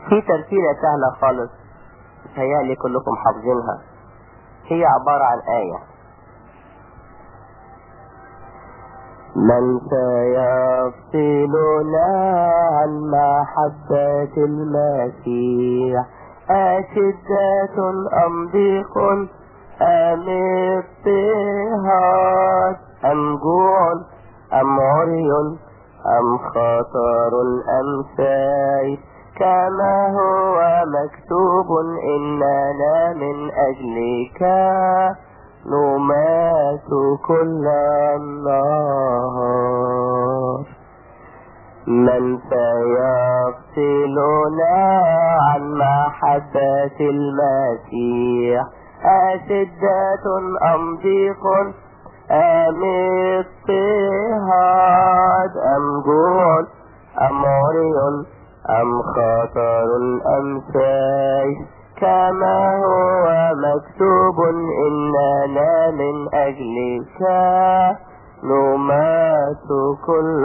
في ترتيلة سهلة خالص متهيألي كلكم حافظينها هي عبارة عن آية من سيفصلنا عن محبة المسيح أشدة أم ضيق أم اضطهاد أم جوع أم عري أم خطر أم سيف كما هو مكتوب إننا من أجلك نمات كل النهار من سيفصلنا عن محبة المسيح أشدة أم ضيق أم اضطهاد أم جوع أم عري أم خطر أم سيف كما هو مكتوب إننا من أجلك نمات كل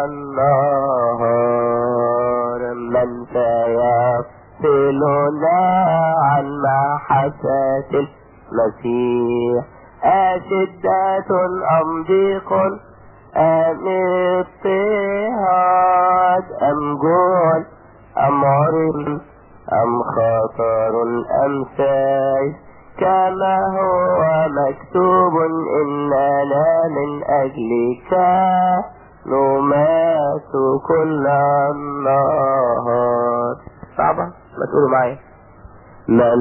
النهار من سيفصلنا عن محبة المسيح أشدة أم ضيق أم اضطهاد أم جوع أم عرض أم خطر أم سيف كما هو مكتوب إننا من أجلك نمات كل النهار صعبة ما تقولوا معايا من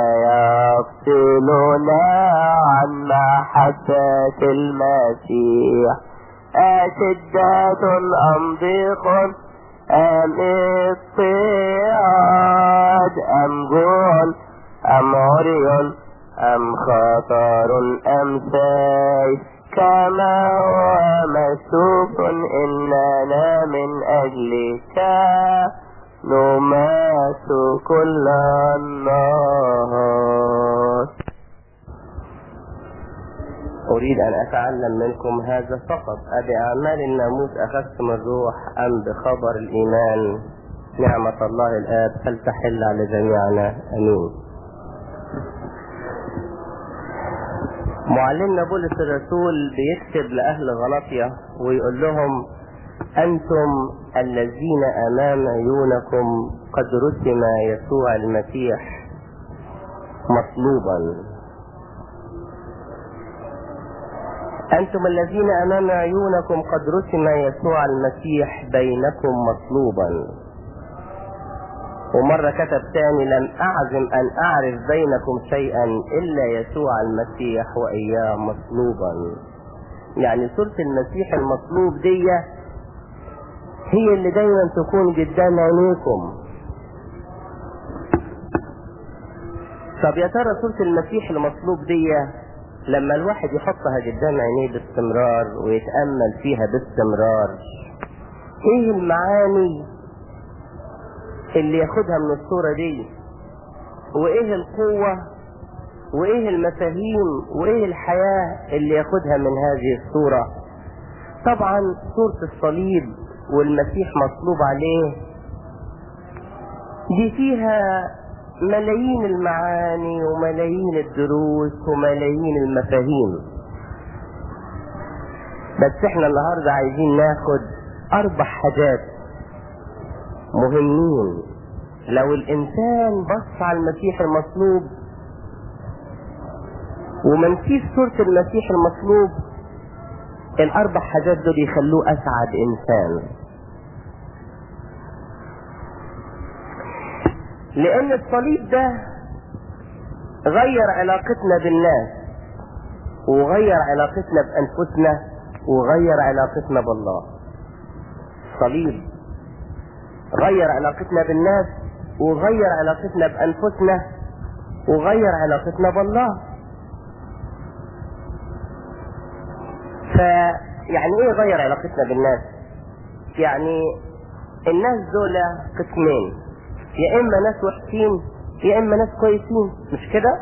سيفصلنا عن محبة المسيح أشدة أم ضيق أم اضطهاد أم جوع أم عري أم خطر أم سيف كما هو مكتوب إننا من أجلك نمات كل النهار أريد أن أتعلم منكم هذا فقط أبأعمال الناموس أخذتم الروح أم بخبر الإيمان نعمة الله الآب فلتحل على جميعنا أمين معلمنا بولس الرسول بيكتب لأهل غلطية ويقول لهم أنتم الذين أمام عيونكم قد رسم يسوع المسيح مصلوبا أنتم الذين أمام عيونكم قد رسم يسوع المسيح بينكم مصلوبا ومرة كتب تاني لم أعزم أن أعرف بينكم شيئا إلا يسوع المسيح وإياه مصلوبا يعني صورة المسيح المصلوب دي هي اللي دايما تكون قدام عينيكم طب يا ترى صورة المسيح المصلوب دي لما الواحد يحطها قدام عينيه باستمرار ويتأمل فيها باستمرار ايه المعاني اللي ياخدها من الصورة دي وايه القوة وايه المفاهيم وايه الحياة اللي ياخدها من هذه الصورة طبعا صورة الصليب والمسيح مصلوب عليه دي فيها ملايين المعاني وملايين الدروس وملايين المفاهيم بس احنا النهاردة عايزين ناخد اربع حاجات مهمين لو الانسان بص على المسيح المصلوب ومنسيش صورة المسيح المصلوب الاربع حاجات دول يخلوه اسعد انسان لان الصليب ده غير علاقتنا بالناس وغير علاقتنا بانفسنا وغير علاقتنا بالله صليب غير علاقتنا بالناس وغير علاقتنا بانفسنا وغير علاقتنا بالله فيعني ايه غير علاقتنا بالناس يعني الناس دول قسمين يا اما ناس وحشين يا اما ناس كويسين مش كده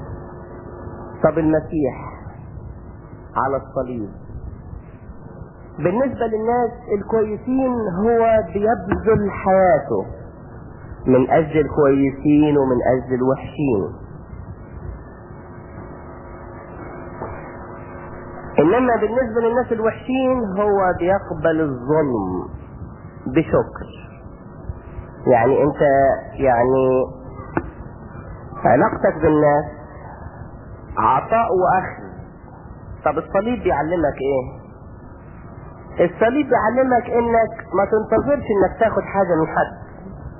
طب المسيح على الصليب بالنسبة للناس الكويسين هو بيبذل حياته من أجل الكويسين ومن أجل الوحشين إنما بالنسبة للناس الوحشين هو بيقبل الظلم بشكر يعني أنت يعني علاقتك بالناس عطاء وأخذ طب الصليب بيعلمك إيه؟ الصليب بيعلمك انك ما تنتظرش انك تاخد حاجة من حد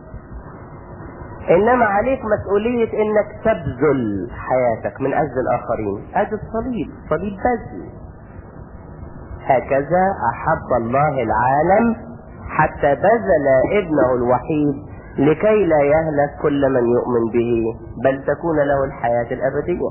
انما عليك مسؤولية انك تبذل حياتك من اجل الاخرين ادي الصليب صليب بذل هكذا احب الله العالم حتى بذل ابنه الوحيد لكي لا يهلك كل من يؤمن به بل تكون له الحياة الابدية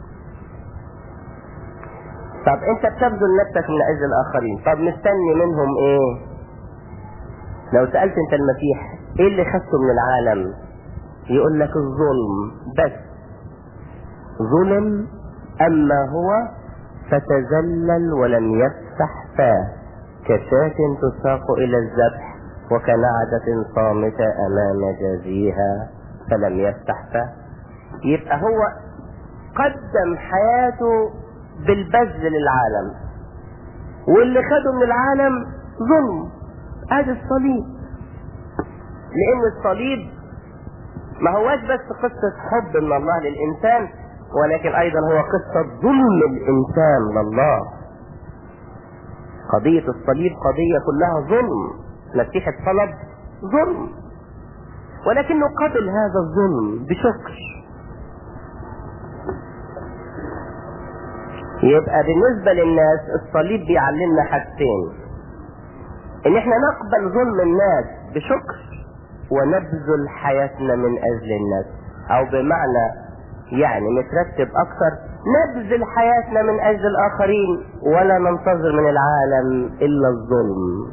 طب انت بتبذل نفسك من اجل الاخرين طب مستني منهم ايه لو سألت انت المسيح ايه اللي خدته من العالم يقول لك الظلم بس ظلم اما هو فتذلل ولم يفتح فاه كشاة تساق الى الذبح وكنعدة صامتة امام جازيها فلم يفتح فاه يبقى هو قدم حياته بالبذل للعالم واللي خده من العالم ظلم ادي الصليب لان الصليب ما هواش بس قصة حب من الله للإنسان ولكن أيضا هو قصة ظلم الإنسان لله قضية الصليب قضية كلها ظلم مسيح الطلب ظلم ولكنه قبل هذا الظلم بشكر يبقى بالنسبة للناس الصليب بيعلمنا حاجتين ان احنا نقبل ظلم الناس بشكر ونبذل حياتنا من اجل الناس او بمعنى يعني نترتب اكثر نبذل حياتنا من اجل الاخرين ولا ننتظر من العالم الا الظلم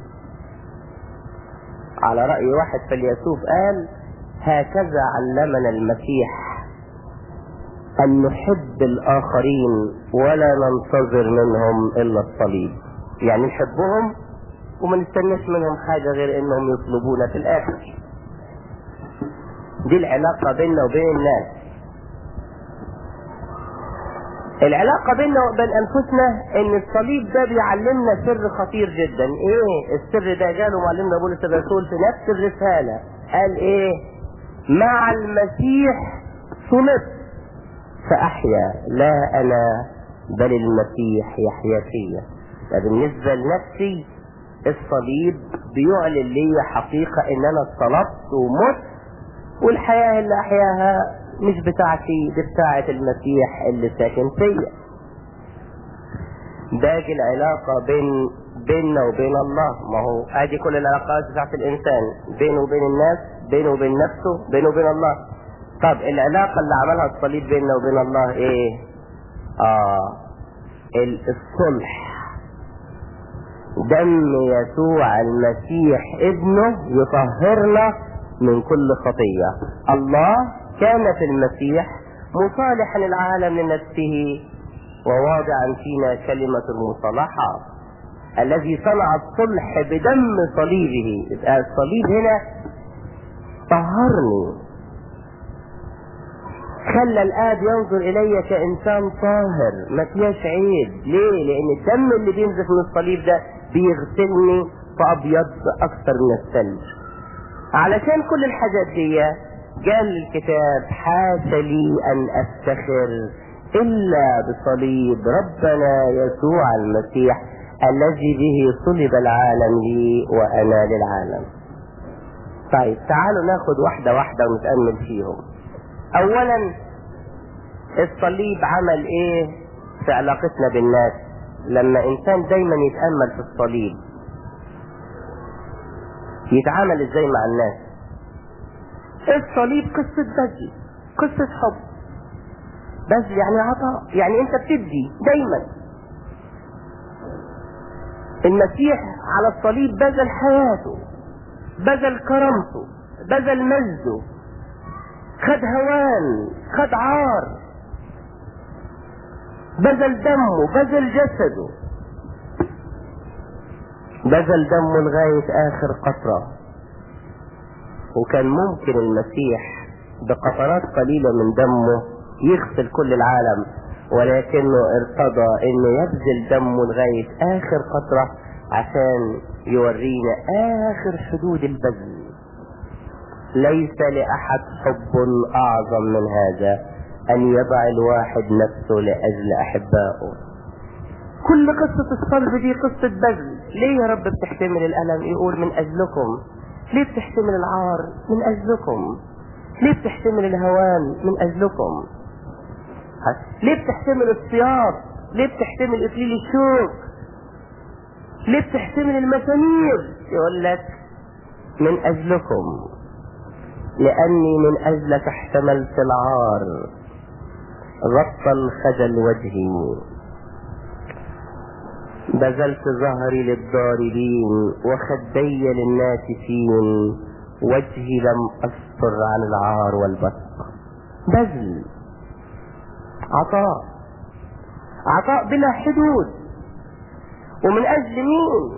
على رأي واحد فيلسوف قال هكذا علمنا المسيح ان نحب الاخرين ولا ننتظر منهم الا الصليب يعني نحبهم وما نستناش منهم حاجة غير انهم يطلبونا في الاخر دي العلاقة بيننا وبين الناس العلاقة بيننا وبين انفسنا ان الصليب ده بيعلمنا سر خطير جدا ايه السر ده جاله معلمنا بولس الرسول في نفس الرسالة قال ايه مع المسيح صلبت فاحيا لا انا بل المسيح يحيا فيا فبالنسبة لنفسي الصليب بيعلن لي حقيقة ان انا اتصلبت ومت والحياة اللي احياها مش بتاعتي دي بتاعت المسيح اللي ساكن فيا باقي العلاقة بين بيننا وبين الله ما هو ادي كل العلاقات بتاعت الانسان بينه وبين الناس بينه وبين نفسه بينه وبين الله طب العلاقة اللي عملها الصليب بيننا وبين الله ايه اه الصلح دم يسوع المسيح ابنه يطهرنا من كل خطية الله كان في المسيح مصالحا العالم لنفسه وواضعا فينا كلمة المصالحة الذي صنع الصلح بدم صليبه يبقى الصليب هنا طهرني خلى الآب ينظر إلي كإنسان طاهر ما فيهاش عيب ليه؟ لأن الدم اللي بينزف من الصليب ده بيغسلني فأبيض أكثر من الثلج علشان كل الحاجات دي قال الكتاب حاش لي أن أفتخر إلا بصليب ربنا يسوع المسيح الذي به صلب العالم لي وأنا للعالم طيب تعالوا ناخد واحدة واحدة ونتأمل فيهم أولا الصليب عمل إيه في علاقتنا بالناس لما إنسان دايما يتأمل في الصليب يتعامل إزاي مع الناس الصليب قصة بذل قصة حب بذل يعني عطاء يعني انت بتدي دايما المسيح على الصليب بذل حياته بذل كرامته بذل مجده خد هوان خد عار بذل دمه بذل جسده بذل دمه لغاية آخر قطرة وكان ممكن المسيح بقطرات قليلة من دمه يغسل كل العالم ولكنه ارتضى انه يبذل دمه لغاية اخر قطرة عشان يورينا اخر حدود البذل ليس لاحد حب اعظم من هذا ان يضع الواحد نفسه لاجل احبائه كل قصة الصلب دي قصة بذل ليه يا رب بتحتمل الالم يقول من اجلكم ليه بتحتمل العار من اجلكم ليه بتحتمل الهوان من اجلكم ليه بتحتمل الصياط ليه بتحتمل اكليل الشوك ليه بتحتمل المسامير يقول لك من اجلكم لاني من اجلك احتملت العار غطى الخجل وجهي بذلت ظهري للضاربين وخدي للناسفين وجهي لم استر عن العار والبسق بذل عطاء عطاء بلا حدود ومن اجل مين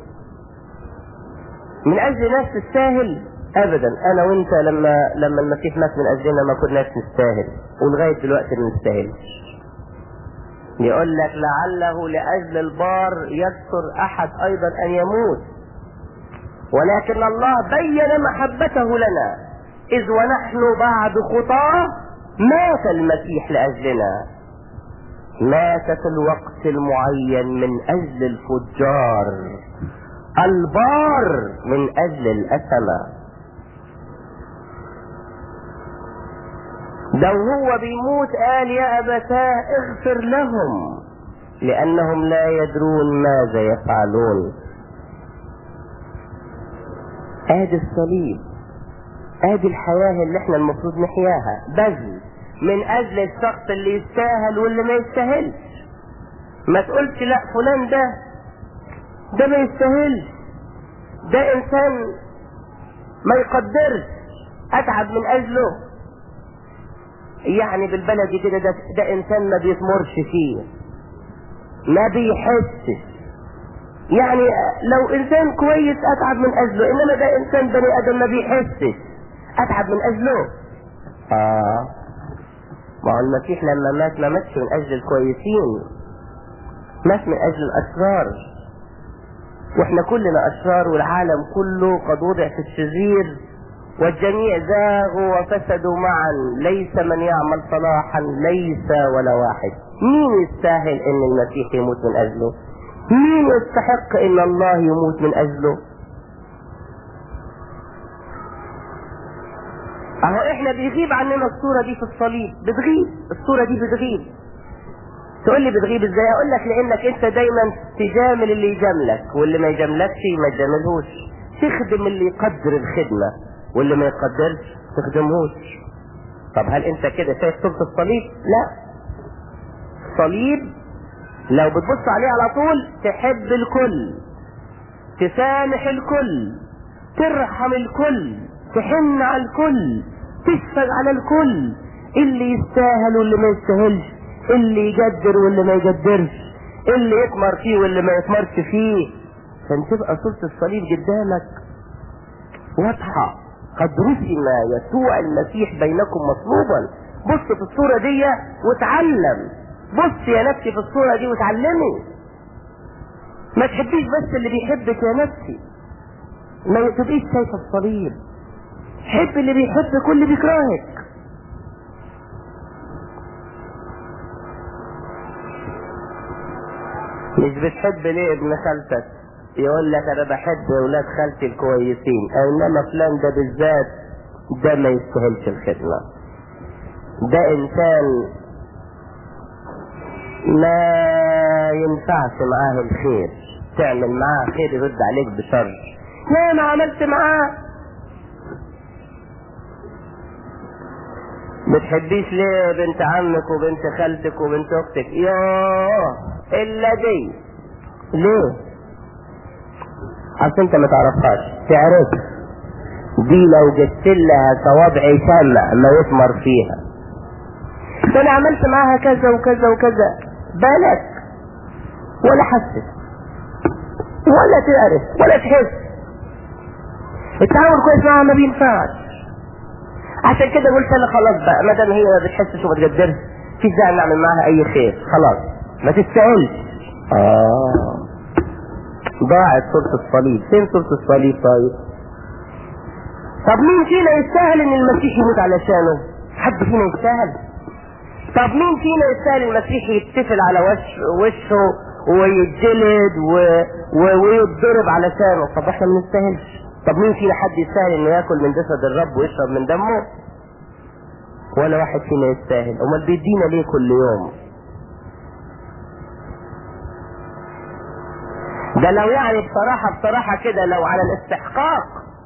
من اجل ناس تستاهل ابدا انا وانت لما لما المسيح مات من اجلنا ما كناش نستاهل ولغايه دلوقتي ما نستاهلش يقول لك لعله لاجل البار يكثر احد ايضا ان يموت ولكن الله بين محبته لنا اذ ونحن بعد خطاه مات المسيح لاجلنا مات في الوقت المعين من اجل الفجار البار من اجل الاثمه ده وهو بيموت قال يا أبتاه اغفر لهم لأنهم لا يدرون ماذا يفعلون ادي الصليب ادي الحياة اللي احنا المفروض نحياها بذل من اجل الشخص اللي يستاهل واللي ما يستاهلش ما تقولش لا فلان ده ده ما يستاهلش ده انسان ما يقدرش اتعب من اجله يعني بالبلدي كده ده, ده انسان ما بيثمرش فيه ما بيحسش يعني لو انسان كويس اتعب من اجله انما ده انسان بني ادم ما بيحسش اتعب من اجله اه ما هو المسيح لما مات ما ماتش من اجل الكويسين مات من اجل الاشرار واحنا كلنا اشرار والعالم كله قد وضع في الشرير والجميع زاغوا وفسدوا معا ليس من يعمل صلاحا ليس ولا واحد مين يستاهل ان المسيح يموت من اجله مين يستحق ان الله يموت من اجله اهو احنا بيغيب عننا الصورة دي في الصليب بتغيب الصورة دي بتغيب تقول لي بتغيب ازاي اقول لك لانك انت دايما تجامل اللي يجاملك واللي ما يجاملكش ما تجاملهوش تخدم اللي يقدر الخدمة واللي ما يقدرش تخدمهوش طب هل انت كده شايف صورة الصليب لا صليب لو بتبص عليه على طول تحب الكل تسامح الكل ترحم الكل تحن على الكل تشفق على الكل اللي يستاهل واللي ما يستاهلش اللي يقدر واللي ما يقدرش اللي يثمر فيه واللي ما يثمرش فيه عشان تبقى صورة الصليب قدامك واضحة قد رسم يسوع المسيح بينكم مطلوبا بص في الصورة دي وتعلم بص يا نفسي في الصورة دي وتعلمي ما تحبيش بس اللي بيحبك يا نفسي ما تبقيش شايفة الصليب حب اللي بيحبك واللي بيكرهك مش بتحب ليه ابن خالتك يقول لك انا بحب اولاد خالتي الكويسين انما فلان ده بالذات ده ما يستاهلش الخدمة ده انسان ما ينفعش معاه الخير تعمل معاه خير يرد عليك بشر لا ما عملت معاه بتحبيش ليه بنت عمك وبنت خالتك وبنت اختك ياه الا دي ليه اصل انت ما تعرفهاش تعرف دي لو جبت لها صوابع شمع ما يثمر فيها فانا عملت معاها كذا وكذا وكذا بالك ولا حست ولا تعرف ولا تحس التعامل كويس معاها ما بينفعش عشان كده قلت انا خلاص بقى ما دام هي ما بتحسش وما تقدرش في داعي نعمل معاها اي خير خلاص ما تستاهلش اه ضاعت صورة الصليب فين صورة الصليب طيب طب مين فينا يستاهل ان المسيح يموت علشانه حد فينا يستاهل طب مين فينا يستاهل المسيح يتفل على وش وشه ويتجلد و... و... ويتضرب علشانه طب احنا ما نستاهلش طب مين فينا حد يستاهل انه ياكل من جسد الرب ويشرب من دمه ولا واحد فينا يستاهل امال بيدينا ليه كل يوم ده لو يعني بصراحة بصراحة كده لو على الاستحقاق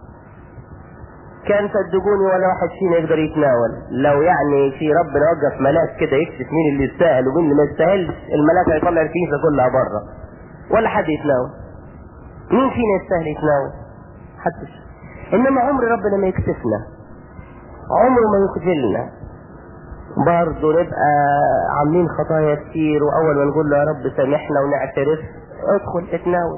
كان صدقوني ولا واحد فينا يقدر يتناول لو يعني في ربنا وقف ملاك كده يكشف مين اللي يستاهل ومين اللي ما يستاهلش الملاك هيطلع الكنيسة كلها بره ولا حد يتناول مين فينا يستاهل يتناول حدش انما عمر ربنا ما يكسفنا عمره ما يخجلنا برضه نبقى عاملين خطايا كتير واول ما نقول له يا رب سامحنا ونعترف ادخل اتناول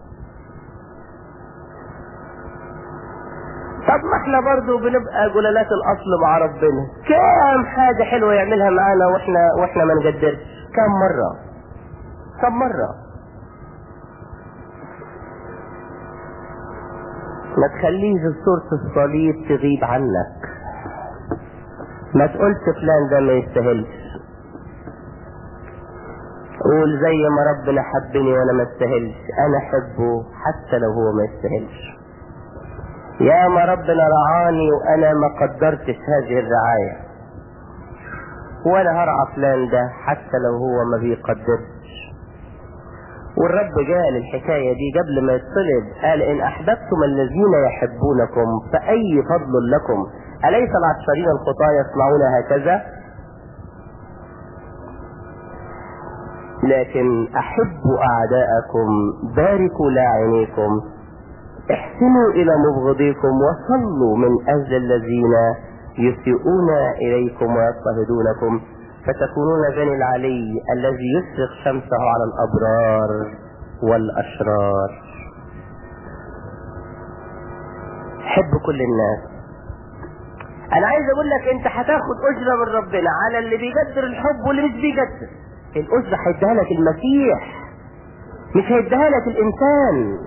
طب ما احنا برضه بنبقى جلالات الاصل مع ربنا كام حاجة حلوة يعملها معانا واحنا واحنا ما نقدرش كم مرة كم مرة ما تخليش صورة الصليب تغيب عنك ما تقولش فلان ده ما يستاهلش قول زي ما ربنا حبني وانا ما استاهلش انا احبه حتى لو هو ما يستاهلش يا ما ربنا رعاني وانا ما قدرتش هذه الرعاية وانا هرعى فلان ده حتى لو هو ما بيقدرش والرب قال الحكاية دي قبل ما يطلب قال ان احببتم الذين يحبونكم فاي فضل لكم اليس العشرين الخطاة يصنعون هكذا لكن احبوا اعداءكم باركوا لاعنيكم احسنوا الى مبغضيكم وصلوا من اجل الذين يسيئون اليكم ويضطهدونكم فتكونون بني العلي الذي يشرق شمسه على الابرار والاشرار حب كل الناس انا عايز اقول لك انت هتاخد اجره من ربنا على اللي بيقدر الحب واللي مش بيقدر الاجره هيديها لك المسيح مش هيديها لك الانسان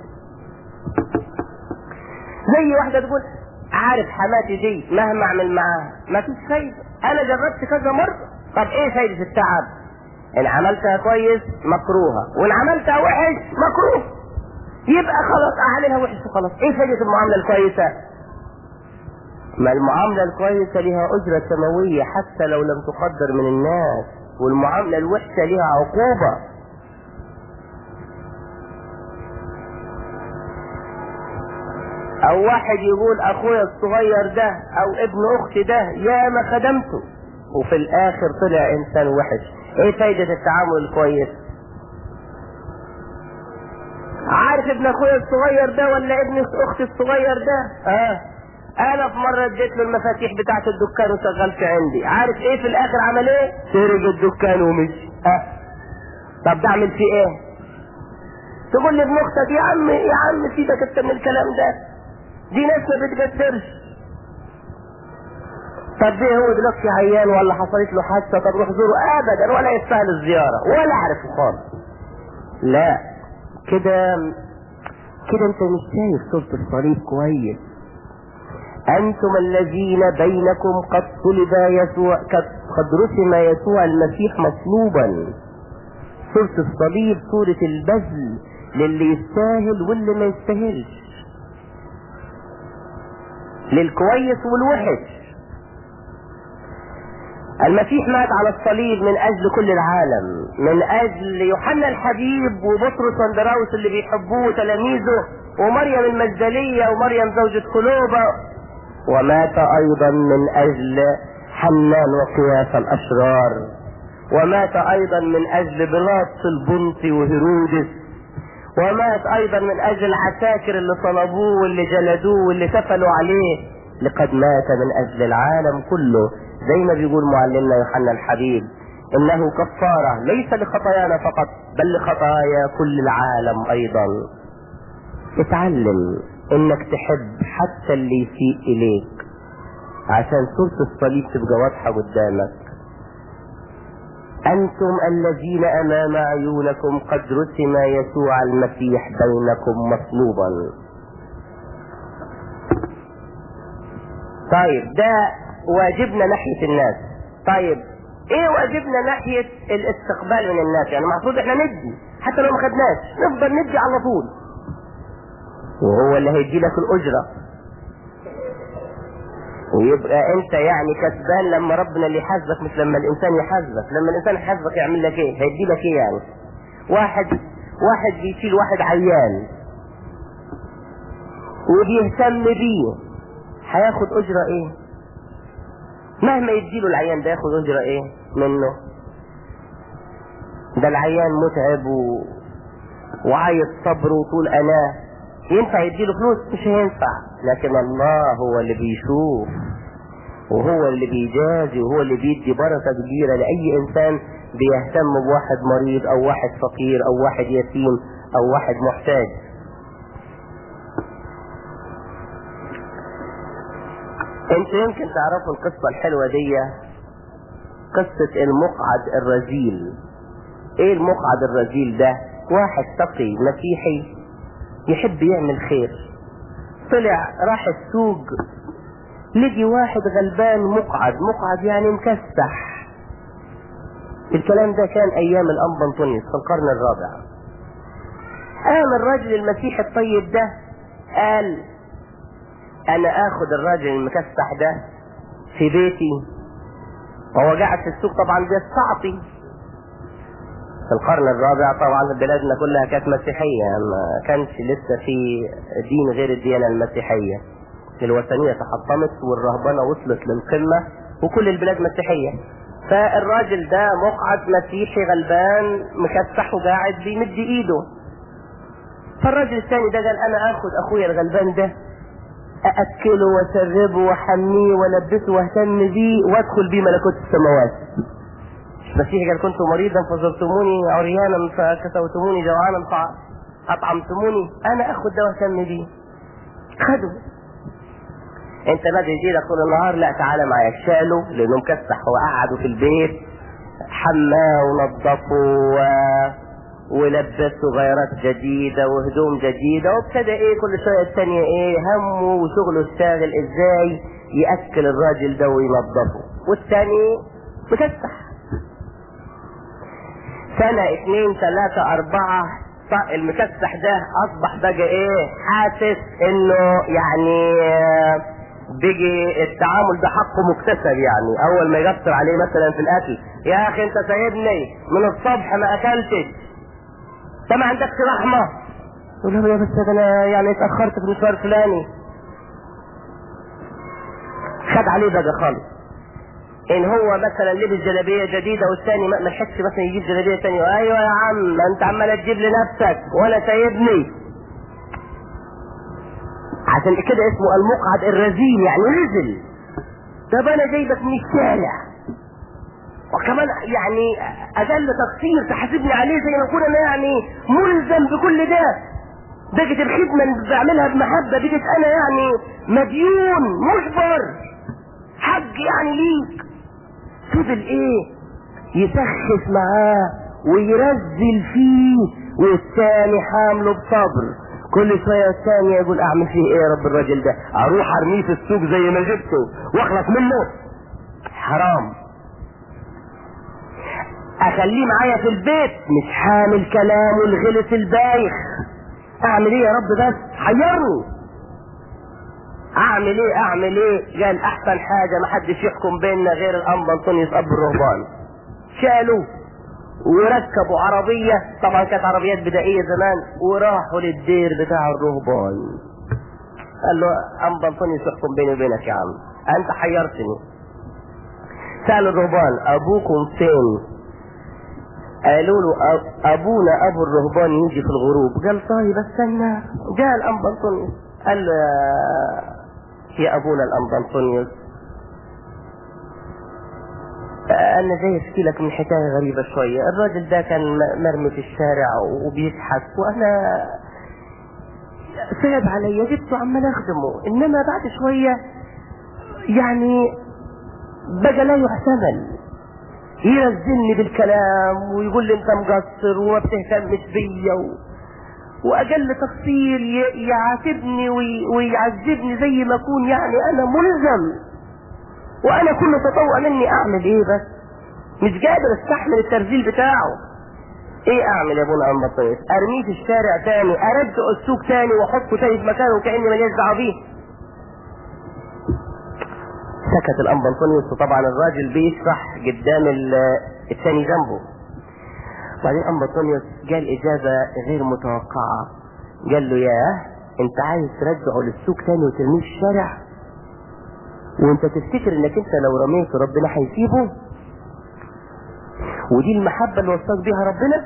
زي واحده تقول عارف حماتي دي مهما اعمل معاها ما فيش فايده انا جربت كذا مره طب ايه فايده التعب ان عملتها كويس مكروهه وان عملتها وحش مكروه يبقى خلاص اعملها وحش وخلاص ايه فايده المعامله الكويسه ما المعامله الكويسه لها اجره سماويه حتى لو لم تقدر من الناس والمعامله الوحشه لها عقوبه او واحد يقول اخويا الصغير ده او ابن اختي ده يا ما خدمته وفي الاخر طلع انسان وحش ايه فايدة التعامل الكويس عارف ابن اخويا الصغير ده ولا ابن اختي الصغير ده اه انا في مرة اديت له المفاتيح بتاعت الدكان وشغلت عندي عارف ايه في الاخر عمل ايه سرق الدكان ومشي اه طب ده اعمل فيه ايه تقول لي ابن اختك يا عم يا عم سيبك انت من الكلام ده دي ناس ما بتقدرش طب ايه هو دلوقتي عيان ولا حصلت له حادثه طب روح زوره ابدا ولا يستاهل الزياره ولا اعرفه خالص لا كده كده انت مش شايف صورة الصليب كويس انتم الذين بينكم قد صلب يسوع قد رسم يسوع المسيح مصلوبا صورة الصليب صورة البذل للي يستاهل واللي ما يستاهلش للكويس والوحش المسيح مات على الصليب من اجل كل العالم من اجل يوحنا الحبيب وبطرس واندراوس اللي بيحبوه تلاميذه ومريم المجدلية ومريم زوجة قلوبة ومات ايضا من اجل حنان وقياس الاشرار ومات ايضا من اجل بلاطس البنطي وهيرودس ومات ايضا من اجل العساكر اللي صلبوه واللي جلدوه واللي سفلوا عليه لقد مات من اجل العالم كله زي ما بيقول معلمنا يوحنا الحبيب انه كفارة ليس لخطايانا فقط بل لخطايا كل العالم ايضا اتعلم انك تحب حتى اللي يسيء اليك عشان صورة الصليب تبقى واضحة قدامك أنتم الذين أمام عيونكم قد رسم يسوع المسيح بينكم مصلوبا طيب ده واجبنا ناحية الناس طيب ايه واجبنا ناحية الاستقبال من الناس يعني المفروض احنا ندي حتى لو ما خدناش نفضل ندي على طول وهو اللي هيدي لك الاجرة ويبقى انت يعني كسبان لما ربنا اللي يحاسبك مش لما الانسان يحاسبك لما الانسان يحاسبك يعمل لك ايه هيدي لك ايه يعني واحد واحد بيشيل واحد عيان وبيهتم بيه هياخد اجرة ايه مهما يديله العيان ده ياخد اجرة ايه منه ده العيان متعب و... وعايز صبر وطول اناه ينفع يديله فلوس مش هينفع لكن الله هو اللي بيشوف وهو اللي بيجازي وهو اللي بيدي بركة كبيرة لأي إنسان بيهتم بواحد مريض أو واحد فقير أو واحد يتيم أو واحد محتاج انتوا يمكن تعرفوا القصة الحلوة دي قصة المقعد الرذيل ايه المقعد الرذيل ده واحد تقي مسيحي يحب يعمل خير طلع راح السوق لقي واحد غلبان مقعد مقعد يعني مكسح الكلام ده كان ايام الانبا انطونيوس في القرن الرابع قام الراجل المسيحي الطيب ده قال انا اخد الراجل المكسح ده في بيتي وهو قاعد في السوق طبعا بيستعطي في القرن الرابع طبعا بلادنا كلها كانت مسيحية ما كانش لسه في دين غير الديانة المسيحية الوثنية تحطمت والرهبنة وصلت للقمة وكل البلاد مسيحية فالراجل ده مقعد مسيحي غلبان مكسح وقاعد بيمد ايده فالراجل الثاني ده قال انا اخد اخويا الغلبان ده ااكله واشربه واحميه والبسه واهتم بيه وادخل بيه ملكوت السماوات المسيح قال كنت مريضا فزرتموني عريانا فكسوتموني جوعانا فاطعمتموني انا اخد ده واهتم بيه خده انت بدري يجي لك طول النهار لا تعالى معايا شاله لانه مكسح وقعده في البيت حماه ونظفه و... ولبسه غيرات جديدة وهدوم جديدة وابتدى ايه كل شوية الثانية ايه همه وشغله اشتغل ازاي يأكل الراجل ده وينظفه والثاني مكسح سنة اتنين تلاتة اربعة المكسح ده اصبح بقى ايه حاسس انه يعني بيجي التعامل ده حقه مكتسب يعني اول ما يقصر عليه مثلا في الاكل يا اخي انت سايبني من الصبح ما اكلتش انت ما عندكش رحمة يقول له يا بس انا يعني اتأخرت في المشوار الفلاني خد عليه بقى خالص ان هو مثلا لبس جلابيه جديده والثاني ما لحقش مثلا يجيب جلابيه ثانيه ايوه يا عم ما انت عمال تجيب لنفسك ولا سايبني عشان كده اسمه المقعد الرذيل يعني نزل طب انا جايبك من الشارع وكمان يعني اقل تقصير تحاسبني عليه زي ما اكون انا يعني ملزم بكل ده بقت الخدمه اللي بعملها بمحبه بقت انا يعني مديون مجبر حق يعني ليك فضل ايه يسخف معاه ويرزل فيه والثاني حامله بصبر كل شوية الثانية يقول اعمل فيه ايه يا رب الراجل ده اروح ارميه في السوق زي ما جبته واخلص منه حرام اخليه معايا في البيت مش حامل كلامه الغلس البايخ اعمل ايه يا رب بس حيرني اعمل ايه اعمل ايه قال احسن حاجة محدش يحكم بيننا غير الانبا انطونيوس اب الرهبان شالوه وركبوا عربية طبعا كانت عربيات بدائية زمان وراحوا للدير بتاع الرهبان قال له انبا انطونيوس يحكم بيني وبينك يا عم انت حيرتني سأل الرهبان ابوكم فين قالوا له ابونا ابو الرهبان يجي في الغروب قال طيب استنى جاء الانبا انطونيوس قال له يا ابونا الانبا انطونيوس انا جاي اشكي لك من حكايه غريبه شويه الراجل ده كان مرمي في الشارع وبيشحت وانا صعب عليا جبته عمال اخدمه انما بعد شوية يعني بقى لا يحتمل ينزلني بالكلام ويقول لي انت مقصر وما بتهتمش بيا و... واقل تقصير ي- يعاتبني وي... ويعذبني زي ما اكون يعني انا ملزم وانا كل تطوع مني اعمل ايه بس مش قادر استحمل الترزيل بتاعه ايه اعمل يا ابونا ام بطيس ارميه في الشارع تاني ارجع السوق تاني واحطه تاني في مكانه كاني ماليش دعوه بيه سكت الانبا انطونيوس وطبعا الراجل بيشرح قدام ال- التاني جنبه بعدين انبا انطونيوس قال اجابه غير متوقعه قال له ياه انت عايز ترجعه للسوق تاني وترميه في الشارع وانت تفتكر انك انت لو رميته ربنا هيسيبه ودي المحبة اللي وصاك بيها ربنا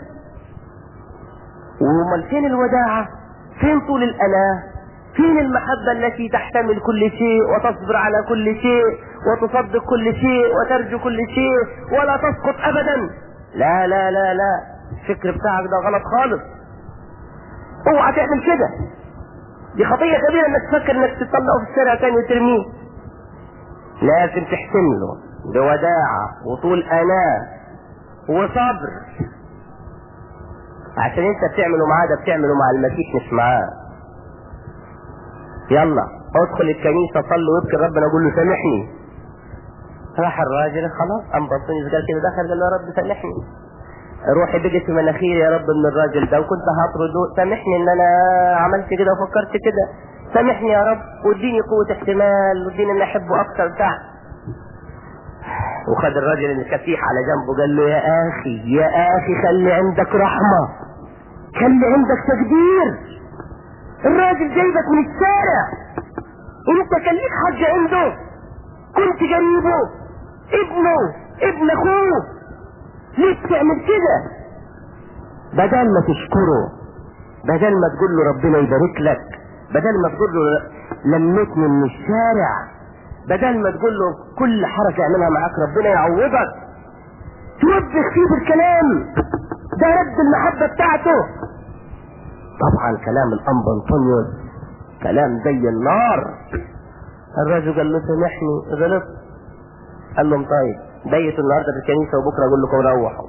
وامال فين الوداعة فين طول الأناة فين المحبة التي تحتمل كل شيء وتصبر على كل شيء وتصدق كل شيء وترجو كل شيء ولا تسقط أبدا لا لا لا لا الفكر بتاعك ده غلط خالص اوعى تعمل كده دي خطية كبيرة انك تفكر انك تطلعه في الشارع تاني وترميه لازم تحتمله بوداعة وطول أناة وصبر عشان انت بتعمله معاه ده بتعمله مع المسيح مش معاه يلا ادخل الكنيسة صلي وابكي ربنا قول له سامحني راح الراجل خلاص قام بطني قال كده دخل قال له يا رب سامحني روحي بقت في مناخيري يا رب من الراجل ده وكنت هطرده سامحني ان انا عملت كده وفكرت كده سامحني يا رب واديني قوة احتمال واديني ان احبه اكتر بتاع وخد الراجل الكفيح على جنبه قال له يا اخي يا اخي خلي عندك رحمة خلي عندك تقدير الراجل جايبك من الشارع انت كان ليك حاجة عنده كنت جنبه ابنه ابن اخوه ليه بتعمل كده بدل ما تشكره بدل ما تقول له ربنا يبارك لك بدل ما تقول له لمتني من الشارع بدل ما تقول له كل حركة اعملها معاك ربنا يعوضك توبخ فيه بالكلام ده رد المحبة بتاعته طبعا كلام الانبا انطونيوس كلام زي النار الراجل قال له سامحني غلط قال لهم طيب بيت النهارده في الكنيسه وبكره اقول لكم روحوا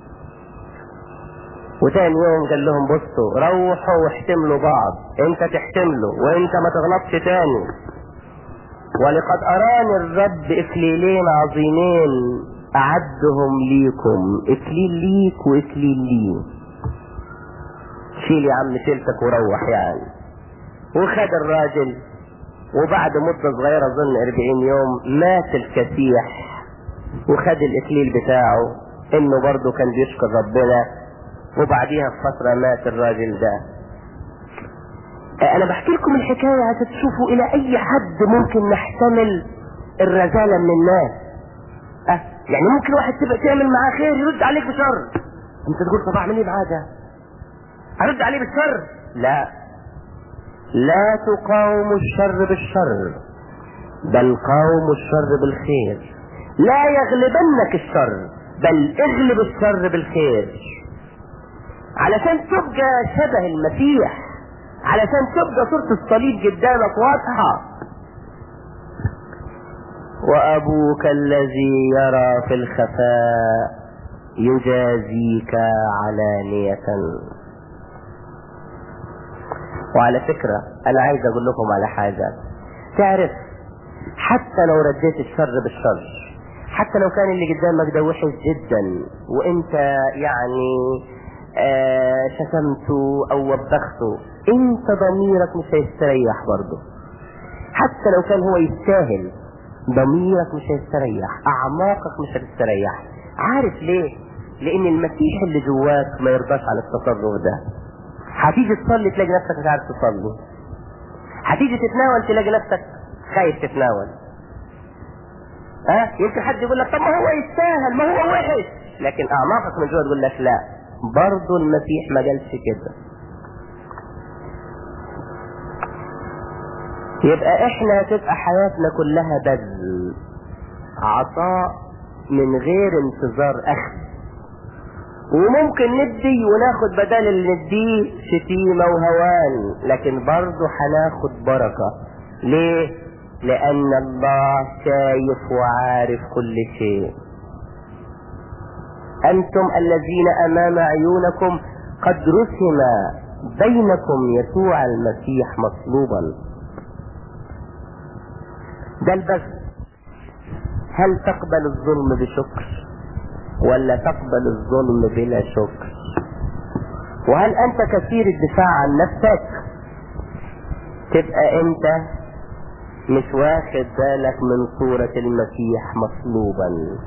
وتاني يوم قال لهم بصوا روحوا واحتملوا بعض انت تحتمله وانت ما تغلطش تاني ولقد اراني الرب اكليلين عظيمين اعدهم ليكم اكليل ليك واكليل لي شيل يا عم شيلتك وروح يعني وخد الراجل وبعد مدة صغيرة اظن 40 يوم مات الكسيح وخد الاكليل بتاعه انه برضه كان بيشكر ربنا وبعديها بفترة مات الراجل ده انا بحكي لكم الحكاية عشان تشوفوا الى اي حد ممكن نحتمل الرذالة من الناس أه يعني ممكن واحد تبقى تعمل معاه خير يرد عليك بشر انت تقول طب اعمل ايه معاه ده ارد عليه بالشر لا لا تقاوموا الشر بالشر بل قاوموا الشر بالخير لا يغلبنك الشر بل اغلب الشر بالخير علشان تبقى شبه المسيح علشان تبقى صورة الصليب قدامك واضحة وأبوك الذي يرى في الخفاء يجازيك علانية وعلى فكرة أنا عايز أقول لكم على حاجة تعرف حتى لو رديت الشر بالشر حتى لو كان اللي قدامك ده وحش جدا وانت يعني آه شتمته او وبخته انت ضميرك مش هيستريح برضه حتى لو كان هو يستاهل ضميرك مش هيستريح اعماقك مش هتستريح عارف ليه لان المسيح اللي جواك ما يرضاش على التصرف ده هتيجي تصلي تلاقي نفسك مش عارف تصلي هتيجي تتناول تلاقي نفسك خايف تتناول ها أه؟ يمكن حد يقول لك طب ما هو يستاهل ما هو وحش لكن اعماقك من جوه تقول لك لا برضه المسيح ما قالش كده يبقى احنا تبقى حياتنا كلها بذل عطاء من غير انتظار اخذ وممكن ندي وناخد بدل اللي نديه شتيمة وهوان لكن برضه هناخد بركة ليه لان الله شايف وعارف كل شيء انتم الذين امام عيونكم قد رسم بينكم يسوع المسيح مصلوبا ده البس هل تقبل الظلم بشكر ولا تقبل الظلم بلا شكر وهل انت كثير الدفاع عن نفسك تبقى انت مش واخد بالك من صورة المسيح مصلوبا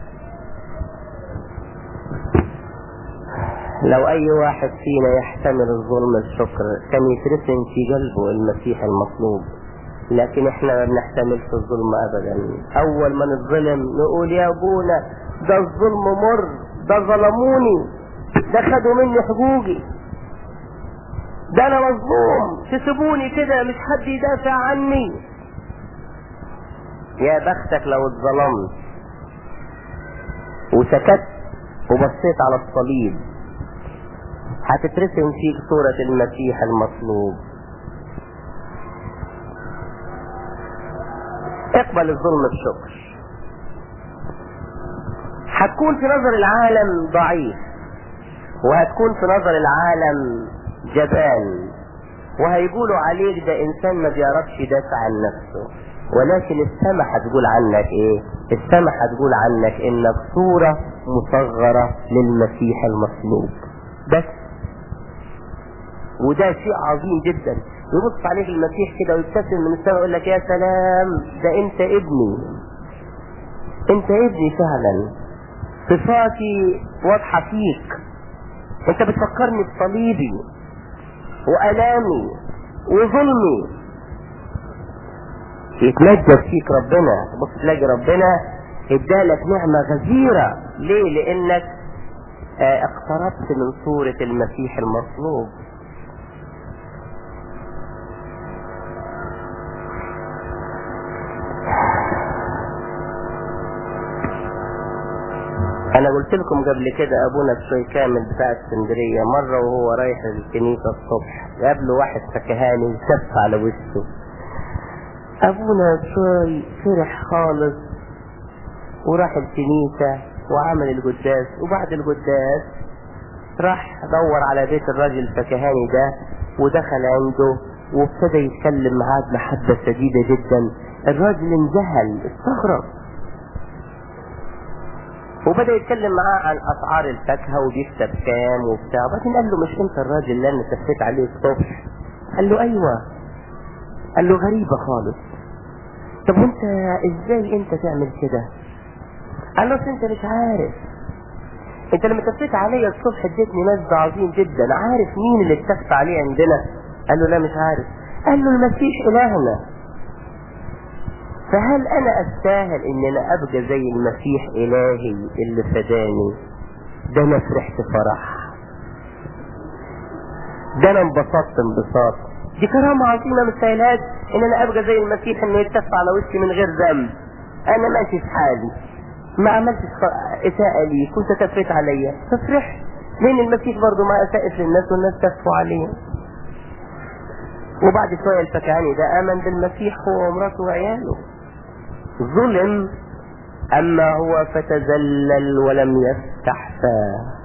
لو اي واحد فينا يحتمل الظلم الشكر كان يترسم في قلبه المسيح المصلوب لكن احنا ما بنحتملش الظلم ابدا اول ما نتظلم نقول يا ابونا ده الظلم مر ده ظلموني ده خدوا مني حقوقي ده انا مظلوم تسيبوني كده مش حد يدافع عني يا بختك لو اتظلمت وسكت وبصيت على الصليب هتترسم فيك صورة المسيح المصلوب اقبل الظلم بشكر هتكون في نظر العالم ضعيف وهتكون في نظر العالم جبان وهيقولوا عليك ده انسان ما بيعرفش يدافع عن نفسه ولكن السماء هتقول عنك ايه السماء هتقول عنك انك صورة مصغرة للمسيح المصلوب بس وده شيء عظيم جدا يبص عليك المسيح كده ويبتسم من السماء يقول لك يا سلام ده انت ابني انت ابني فعلا صفاتي واضحة فيك انت بتفكرني بصليبي والامي وظلمي يتمجد فيك ربنا بص تلاقي ربنا ادالك نعمة غزيرة ليه لانك اه اقتربت من صورة المسيح المصلوب انا قلت لكم قبل كده ابونا بشوي كامل بتاع اسكندرية مرة وهو رايح الكنيسة الصبح قابله واحد فكهاني وسف على وشه ابونا بشوي فرح خالص وراح الكنيسة وعمل القداس وبعد القداس راح دور على بيت الراجل الفكهاني ده ودخل عنده وابتدى يتكلم معاه بمحبة شديدة جدا الراجل انذهل استغرب وبدأ يتكلم معاه عن أسعار الفاكهة وبيكسب كام وبتاع بعدين قال له مش أنت الراجل اللي أنا سفيت عليه الصبح قال له أيوة قال له غريبة خالص طب وانت ازاي انت تعمل كده قال له انت مش عارف انت لما تفيت عليا الصبح اديتني مجد عظيم جدا عارف مين اللي اتفق عليه عندنا قال له لا مش عارف قال له المسيح الهنا فهل انا استاهل ان انا ابقى زي المسيح الهي اللي فداني ده انا فرحت فرح ده انا انبسطت انبساط دي كرامة عظيمة ما تستاهلهاش ان انا ابقى زي المسيح انه يتف على وشي من غير ذنب انا ماشي في حالي ما عملتش اساءة لي كنت تفيت عليا ففرحت لان المسيح برضه ما اساءت للناس والناس تفوا عليه وبعد شوية الفكهاني ده امن بالمسيح هو ومراته وعياله ظلم اما هو فتذلل ولم يفتح فاه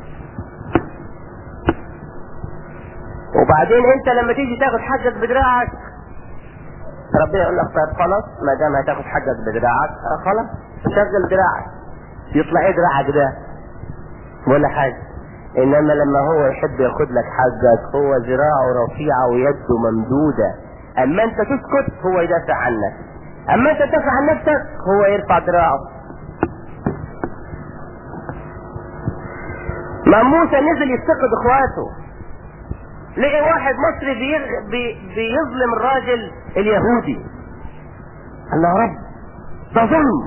وبعدين انت لما تيجي تاخد حقك بدراعك ربنا يقول لك طيب خلاص ما دام هتاخد حقك بدراعك خلاص شغل دراعك يطلع ايه دراعك ده ولا حاجه انما لما هو يحب ياخد لك حقك هو ذراعه رفيعه ويده ممدوده اما انت تسكت هو يدافع عنك اما انت تدافع عن نفسك هو يرفع دراعه ما موسى نزل يفتقد اخواته لقي واحد مصري بيغ... بي... بيظلم الراجل اليهودي قال له يا رب ده ظلم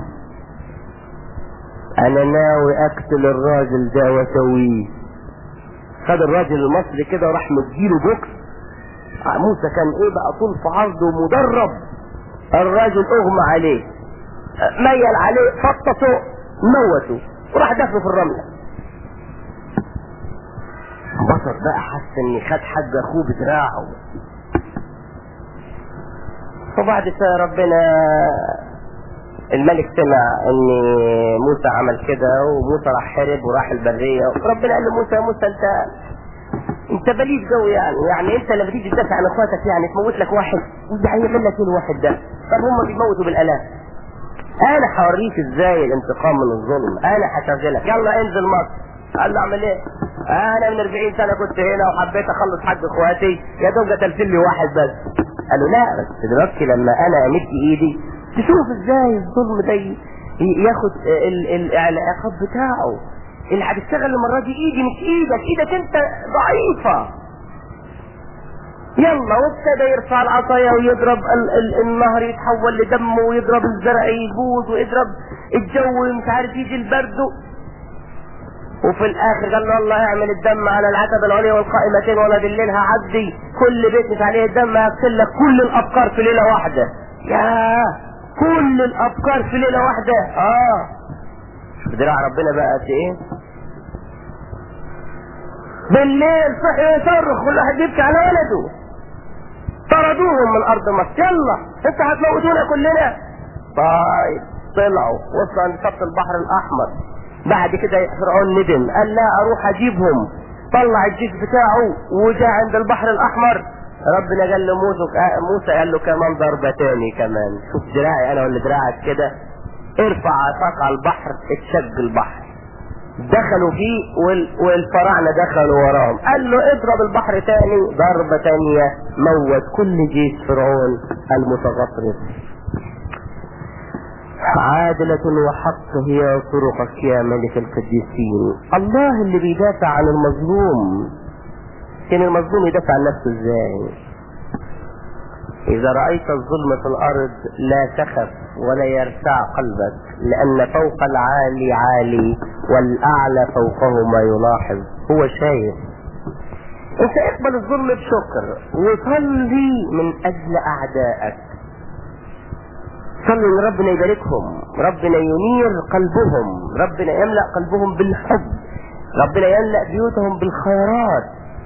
انا ناوي اقتل الراجل ده واسويه خد الراجل المصري كده وراح مديله بوكس موسى كان ايه بقى طول في عرضه مدرب الراجل اغمى عليه ميل عليه فطسه موته وراح دفنه في الرمله بصر بقى حس ان خد حاج اخوه بدراعه وبعد شوية ربنا الملك سمع ان موسى عمل كده وموسى راح حرب وراح البرية ربنا قال لموسى يا موسى انت انت بليد قوي يعني يعني انت لما تيجي تدافع عن اخواتك يعني تموت لك واحد وده هيعمل لك ايه الواحد ده طب هم بيموتوا بالالاف انا هوريك ازاي الانتقام من الظلم انا هشغلك يلا انزل مصر قال له اعمل ايه انا من 40 سنه كنت هنا وحبيت اخلص حق اخواتي يا دوب قتلت لي واحد بس قال له لا بس دلوقتي لما انا امد ايدي تشوف ازاي الظلم ده ي- ياخد ال- ال- العقاب بتاعه اللي هتشتغل المره دي ايدي مش ايدك ايدك انت ضعيفه يلا وابتدى يرفع العصاية ويضرب ال ال النهر يتحول لدم ويضرب الزرع يبوظ ويضرب الجو مش عارف يجي البرد وفي الاخر قال له الله اعمل الدم على العتبة العليا والقائمتين وانا بالليل هعدي كل بيت مش عليه الدم هيغسل لك كل الافكار في ليلة واحدة يا كل الافكار في ليلة واحدة اه شوف دراع ربنا بقى قد ايه بالليل صحي يصرخ كل واحد يبكي على ولده طردوهم من ارض مصر يلا انت هتموتونا كلنا طيب طلعوا وصلوا عند شط البحر الاحمر بعد كده فرعون ندم قال لا اروح اجيبهم طلع الجيش بتاعه وجاء عند البحر الاحمر ربنا قال له موسى موسى قال له كمان ضربة تاني كمان شوف دراعي انا ولا دراعك كده ارفع عصاك على البحر اتشق البحر دخلوا فيه وال... والفراعنة دخلوا وراهم قال له اضرب البحر تاني ضربة تانية موت كل جيش فرعون المتغطرس عادلة وحق هي طرقك يا ملك القديسين الله اللي بيدافع عن المظلوم كان المظلوم يدافع عن نفسه ازاي إذا رأيت الظلم في الأرض لا تخف ولا يرتاع قلبك لأن فوق العالي عالي والأعلى فوقه ما يلاحظ هو شايف أنت اقبل الظلم بشكر وصلي من أجل أعدائك صلي ان ربنا يباركهم ربنا ينير قلبهم ربنا يملأ قلبهم بالحب ربنا يملأ بيوتهم بالخيرات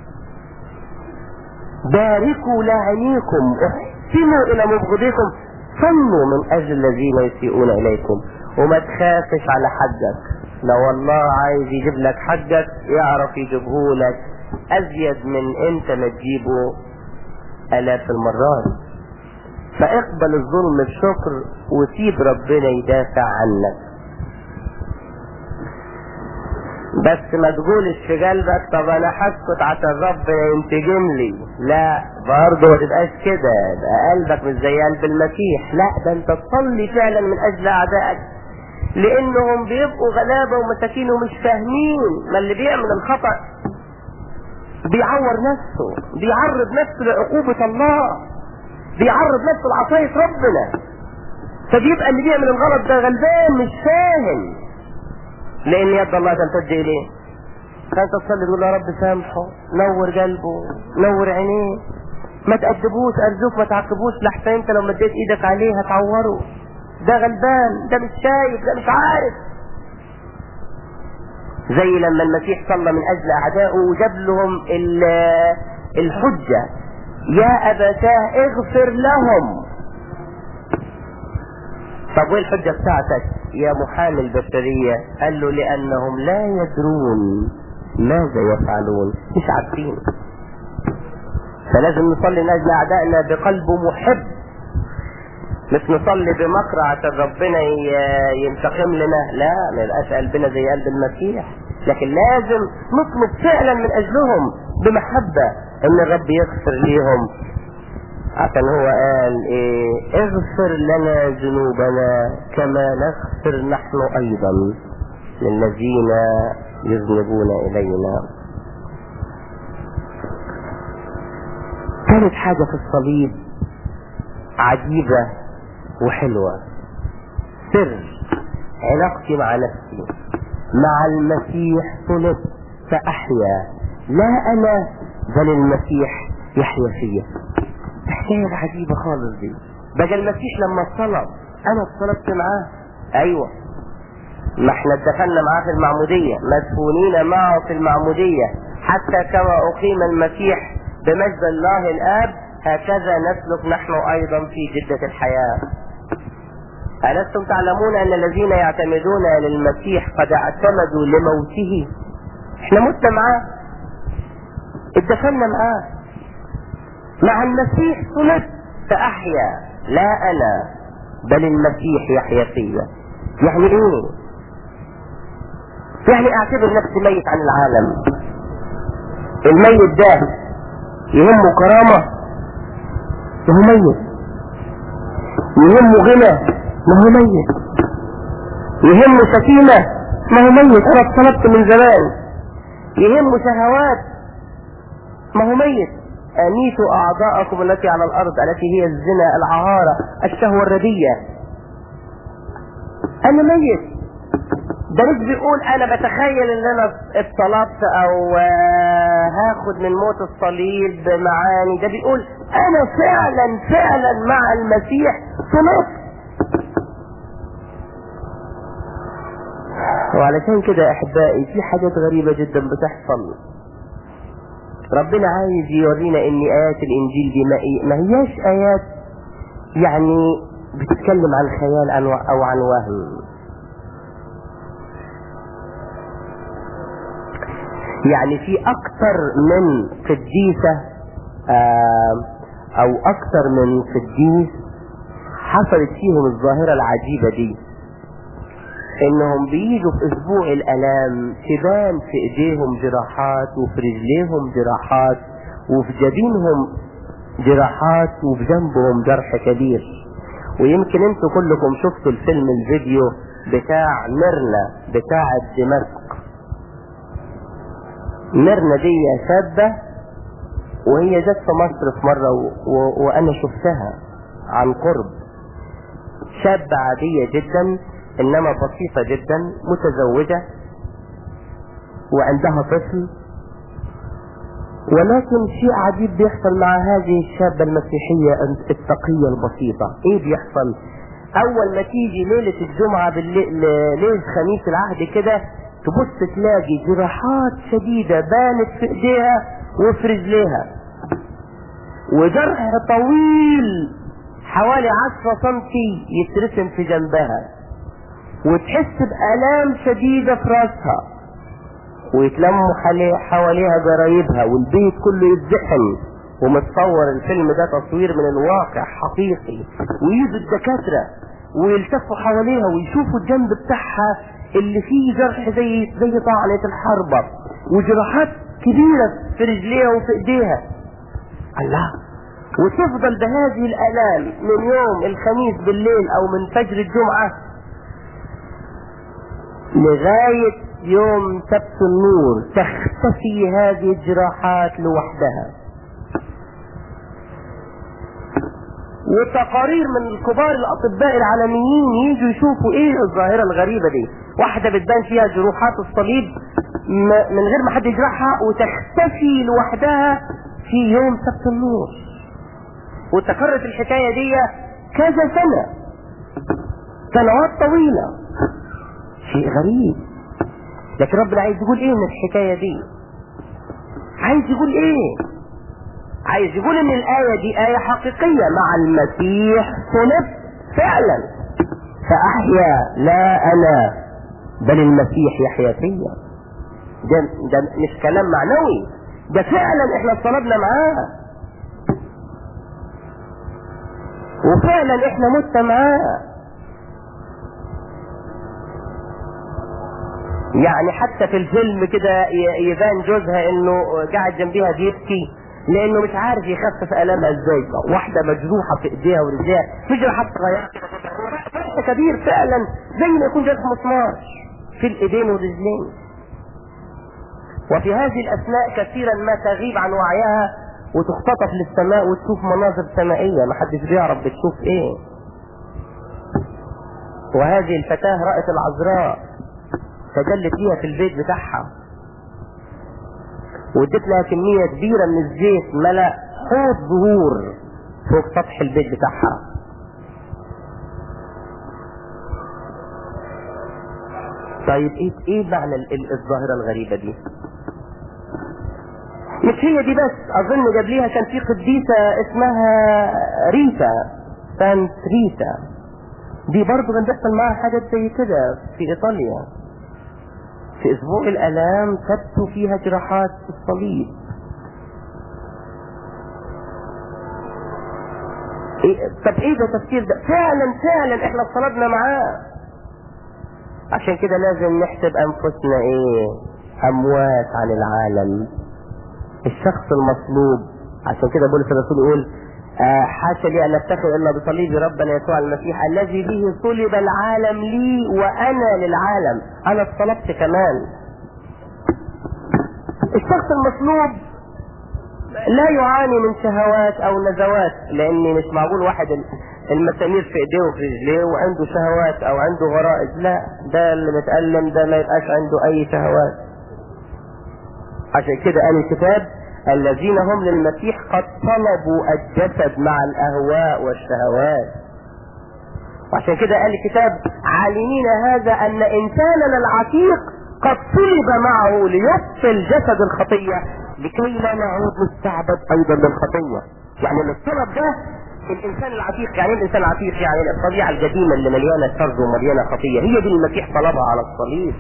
باركوا لاعنيكم احسنوا الى مبغضيكم صلوا من اجل الذين يسيئون اليكم وما تخافش على حقك لو الله عايز يجيب لك حقك يعرف يجيبه لك ازيد من انت ما تجيبه الاف المرات فاقبل الظلم بشكر وسيب ربنا يدافع عنك بس ما تقولش في قلبك طب انا هسكت عشان ربنا ينتجم لي لا برضه ما تبقاش كده يبقى قلبك مش زي قلب المسيح لا ده انت تصلي فعلا من اجل اعدائك لانهم بيبقوا غلابه ومساكين ومش فاهمين ما اللي بيعمل الخطا بيعور نفسه بيعرض نفسه لعقوبه الله بيعرض نفسه لعصايه ربنا فبيبقى اللي بيعمل الغلط ده غلبان مش فاهم لان يد الله تمتد اليه فانت تصلي تقول يا رب سامحه نور قلبه نور عينيه ما تأدبوش ارجوك ما تعاقبوش لحتى انت لو مديت ايدك عليه هتعوره ده غلبان ده مش شايف ده مش عارف زي لما المسيح صلى من اجل اعدائه وجاب لهم ال- الحجة يا ابتاه اغفر لهم طب وايه الحجة بتاعتك يا محامي البشرية قال له لانهم لا يدرون ماذا يفعلون مش عارفين فلازم نصلي من اجل اعدائنا بقلب محب مش نصلي بمكر عشان ربنا ي- ينتقم لنا لا ما يبقاش قلبنا زي قلب المسيح لكن لازم نطلب فعلا من اجلهم بمحبة ان الرب يغفر ليهم عشان هو قال ايه اغفر لنا ذنوبنا كما نغفر نحن ايضا للذين يذنبون الينا ثالث حاجة في الصليب عجيبة وحلوة سر علاقتي مع نفسي مع المسيح صلبت فأحيا لا أنا بل المسيح يحيا فيا حكاية عجيبة خالص دي بقى المسيح لما اتصلب أنا اتصلبت معاه أيوة ما احنا اتدفنا معاه في المعمودية مدفونين معه في المعمودية حتى كما أقيم المسيح بمجد الله الآب هكذا نسلك نحن أيضا في جدة الحياة ألستم تعلمون أن الذين يعتمدون للمسيح قد اعتمدوا لموته احنا متنا معاه اتدفنا معاه مع المسيح صلت فأحيا لا أنا بل المسيح يحيا فيا يعني ايه يعني اعتبر نفسي ميت عن العالم الميت ده يهمه كرامة ما هو ميت يهمه غنى ما هو ميت يهمه سكينة ما هو ميت انا اتصلبت من زمان يهمه شهوات ما هو ميت أميتوا أعضاءكم التي على الأرض التي هي الزنا العهارة الشهوة الردية أنا ميت ده مش بيقول أنا بتخيل إن أنا اتصلبت أو هاخد من موت الصليب معاني ده بيقول أنا فعلا فعلا مع المسيح صلبت وعلشان كده احبائي في حاجات غريبة جدا بتحصل ربنا عايز يورينا ان ايات الانجيل دي ما, إيه ما هياش ايات يعني بتتكلم عن خيال او عن وهم يعني في اكتر من قديسة او اكتر من قديس حصلت فيهم الظاهرة العجيبة دي انهم بيجوا في اسبوع الالام تبان في ايديهم جراحات وفي رجليهم جراحات وفي جبينهم جراحات وفي جنبهم جرح كبير ويمكن انتوا كلكم شفتوا الفيلم الفيديو بتاع ميرنا بتاع دمشق ميرنا دي شابة وهي جت في مصر في مرة و... و... وانا شفتها عن قرب شابة عادية جدا انما بسيطة جدا متزوجة وعندها طفل ولكن شيء عجيب بيحصل مع هذه الشابة المسيحية التقية البسيطة ايه بيحصل اول ما تيجي ليلة الجمعة بالليل ليلة خميس العهد كده تبص تلاقي جراحات شديدة بانت في ايديها وفي رجليها وجرح طويل حوالي عشرة سنتي يترسم في جنبها وتحس بآلام شديدة في راسها ويتلموا حواليها جرايبها والبيت كله يتزحم ومتصور الفيلم ده تصوير من الواقع حقيقي ويجوا الدكاترة ويلتفوا حواليها ويشوفوا الجنب بتاعها اللي فيه جرح زي زي طعنة الحربة وجراحات كبيرة في رجليها وفي ايديها الله وتفضل بهذه الآلام من يوم الخميس بالليل او من فجر الجمعة لغاية يوم سبت النور تختفي هذه الجراحات لوحدها وتقارير من كبار الاطباء العالميين يجوا يشوفوا ايه الظاهرة الغريبة دي واحدة بتبان فيها جروحات الصليب من غير ما حد يجرحها وتختفي لوحدها في يوم سبت النور وتكررت الحكاية دي كذا سنة سنوات طويلة شيء غريب لكن ربنا عايز يقول ايه من الحكاية دي عايز يقول ايه عايز يقول ان الآية دي آية حقيقية مع المسيح صلب فعلا فأحيا لا أنا بل المسيح يحيا فيا ده, ده مش كلام معنوي ده فعلا احنا اتصلبنا معاه وفعلا احنا مت معاه يعني حتى في الفيلم كده يبان جوزها انه قاعد جنبيها بيبكي لانه مش عارف يخفف الامها ازاي واحده مجروحه في ايديها ورجليها في جراحات صغيره جرح كبير فعلا زي ما يكون جرح مسمار في الايدين والرجلين وفي هذه الاثناء كثيرا ما تغيب عن وعيها وتختطف للسماء وتشوف مناظر سمائيه ما حدش بيعرف بتشوف ايه وهذه الفتاه رأت العذراء تجلت ليها في البيت بتاعها واديت لها كمية كبيرة من الزيت ملأ حوض زهور فوق سطح البيت بتاعها طيب ايه ايه معنى الظاهرة الغريبة دي مش هي دي بس اظن قبليها كان في قديسة اسمها ريتا سانت ريتا دي برضه كان بيحصل معاها حاجات زي كده في ايطاليا في اسبوع الالام تبدو فيها جراحات الصليب إيه طب ايه ده تفسير ده فعلا فعلا احنا اتصلبنا معاه عشان كده لازم نحسب انفسنا ايه اموات عن العالم الشخص المصلوب عشان كده بولس الرسول يقول آه حاشا لي ان افتخر الا بصليب ربنا يسوع المسيح الذي به صلب العالم لي وانا للعالم انا اتصلبت كمان الشخص المصلوب لا يعاني من شهوات او نزوات لان مش معقول واحد المسامير في ايديه وفي رجليه وعنده شهوات او عنده غرائز لا ده اللي متألم ده ما يبقاش عنده اي شهوات عشان كده قال الكتاب الذين هم للمسيح قد طلبوا الجسد مع الاهواء والشهوات وعشان كده قال الكتاب عالمين هذا ان انساننا العتيق قد صلب معه ليبطل جسد الخطية لكي لا نعود نستعبد ايضا للخطية يعني الطلب ده الانسان العتيق يعني الانسان العتيق يعني الطبيعة القديمة اللي مليانة شر ومليانة خطية هي دي المسيح طلبها على الصليب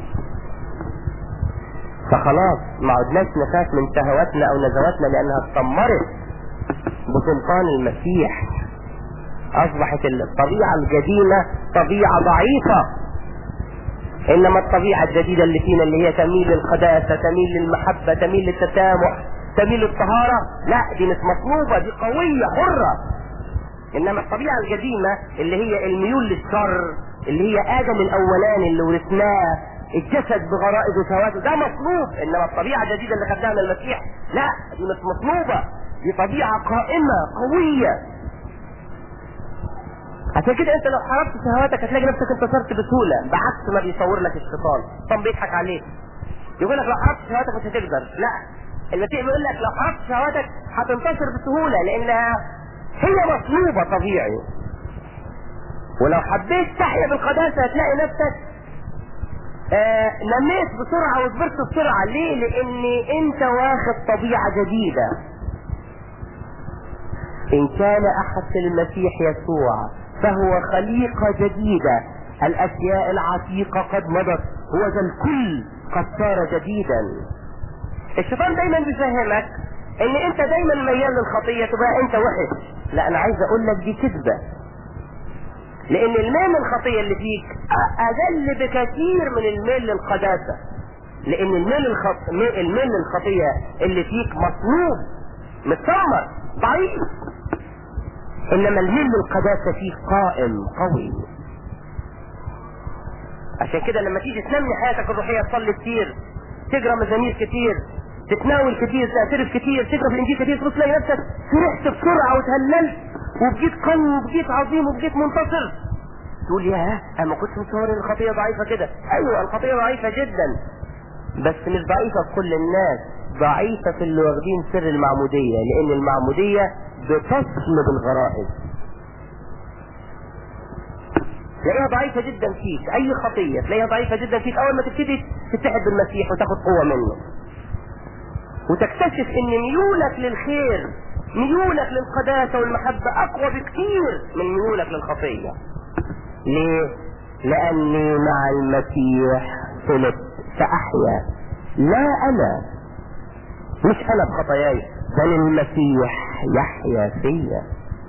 فخلاص ما عدناش نخاف من شهواتنا او نزواتنا لانها اتدمرت بسلطان المسيح اصبحت الطبيعة القديمة طبيعة ضعيفة انما الطبيعة الجديدة اللي فينا اللي هي تميل للقداسة تميل للمحبة تميل للتسامح تميل للطهارة لا دي مش مطلوبة دي قوية حرة انما الطبيعة القديمة اللي هي الميول للشر اللي هي ادم الاولاني اللي ورثناه الجسد بغرائز وشهواته ده مطلوب انما الطبيعة الجديدة اللي خدناها من المسيح لا دي مش مطلوبة دي طبيعة قائمة قوية عشان كده انت لو حرمت شهواتك هتلاقي نفسك انتصرت بسهولة بعكس ما بيصور لك الشيطان الشيطان بيضحك عليك يقول لك لو حرمت شهواتك مش هتقدر لا المسيح بيقول لك لو حرمت شهواتك هتنتصر بسهولة لانها هي مطلوبة طبيعي ولو حبيت تحيا بالقداسة هتلاقي نفسك آه نميت بسرعة وصبرت بسرعة ليه لان انت واخد طبيعة جديدة ان كان احد في المسيح يسوع فهو خليقة جديدة الاشياء العتيقة قد مضت هو ذا الكل قد صار جديدا الشيطان دايما بيفهمك ان انت دايما ميال للخطية تبقى انت وحش لا انا عايز اقول لك دي كذبة لان الميل للخطية اللي فيك اقل بكثير من الميل للقداسة لان الميل الخط... الميل للخطية اللي فيك مطلوب متسمر ضعيف انما الميل للقداسة فيك قائم قوي عشان كده لما تيجي تنمي حياتك الروحية تصلي كتير تقرا مزامير كتير تتناول كتير تعترف كتير تقرا في الانجيل كتير تبص تلاقي نفسك فرحت بسرعه وتهللت وبقيت قوي وبقيت عظيم وبقيت منتصر تقول يا انا ما كنتش متصور ان الخطيه ضعيفه كده ايوه الخطيه ضعيفه جدا بس مش ضعيفه في كل الناس ضعيفه في اللي واخدين سر المعموديه لان المعموديه بتصلب الغرائز تلاقيها ضعيفة جدا فيك أي خطية تلاقيها ضعيفة جدا فيك أول ما تبتدي تتحد بالمسيح وتاخد قوة منه وتكتشف ان ميولك للخير ميولك للقداسة والمحبة اقوى بكثير من ميولك للخطية ليه لاني مع المسيح صلت فاحيا لا انا مش انا بخطاياي بل المسيح يحيا فيا